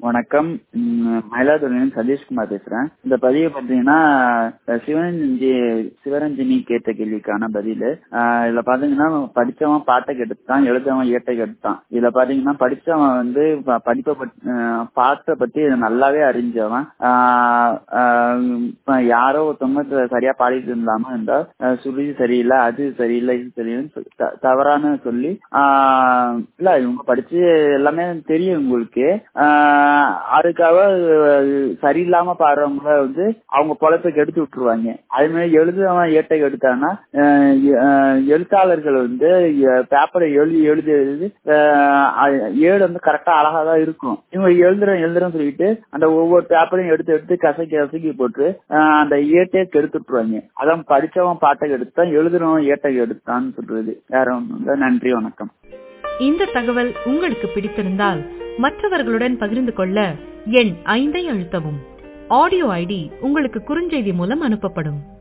வணக்கம் ம், மயிலாடுதுறையிலிருந்து சதீஷ்குமார் பேசுறேன் இந்த பதிவு பாத்தீங்கன்னா அஹ், சிவரஞ்சி சிவரஞ்சனி கேட்ட கேள்விக்கான பதில் ஆஹ், இதுல பாத்தீங்கன்னா படிச்சவன் பாட்டை கெடுத்தான் எழுதவன் ஏட்டை கெடுத்தான் இதுல பாத்தீங்கன்னா படிச்சவன் வந்து ப- படிப்பை பத்தி அஹ், பாட்டை பத்தி நல்லாவே அறிஞ்சவன் ஆஹ், ஆஹ், இப்ப யாரோ ஒருத்தவங்க த- சரியா பாடிட்டு இருந்தாம இருந்தா அஹ், சுருதி சரியில்லை அது சரியில்லை இது சரியில்லைன்னு சொல்லி த- தவறான சொல்லி ஆஹ், இல்ல இவங்க படிச்சு எல்லாமே தெரியும் உங்களுக்கு ஆஹ், அதுக்காக அஹ், சரியில்லாம பாடுறவங்கள வந்து அவங்க பொழப்பை கெடுத்து விட்டுருவாங்க அதே மாதிரி எழுதுறவன் ஏட்டை எடுத்தான்னா எழுத்தாளர்கள் வந்து பேப்பரை எழுதி எழுதி எழுதி ஆஹ், அது ஏடு வந்து கரெக்டா அழகா தான் இருக்கும் இவங்க எழுதுறோம் எழுதுறோம் சொல்லிட்டு அந்த ஒவ்வொரு பேப்பரையும் எடுத்து எடுத்து கசக்கி கசக்கி போட்டு ஆஹ், அந்த ஏட்டையே கெடுத்து விட்டுருவாங்க அதான் படிச்சவன் பாட்டை எடுத்தான் எழுதுறவன் ஏட்டை எடுத்தான்னு சொல்றது வேற ஒண்ணும் இல்ல நன்றி வணக்கம் இந்த தகவல் உங்களுக்கு பிடித்திருந்தால் மற்றவர்களுடன் பகிர்ந்து கொள்ள எண் ஐந்தை அழுத்தவும் ஆடியோ ஐடி உங்களுக்கு குறுஞ்செய்தி மூலம் அனுப்பப்படும்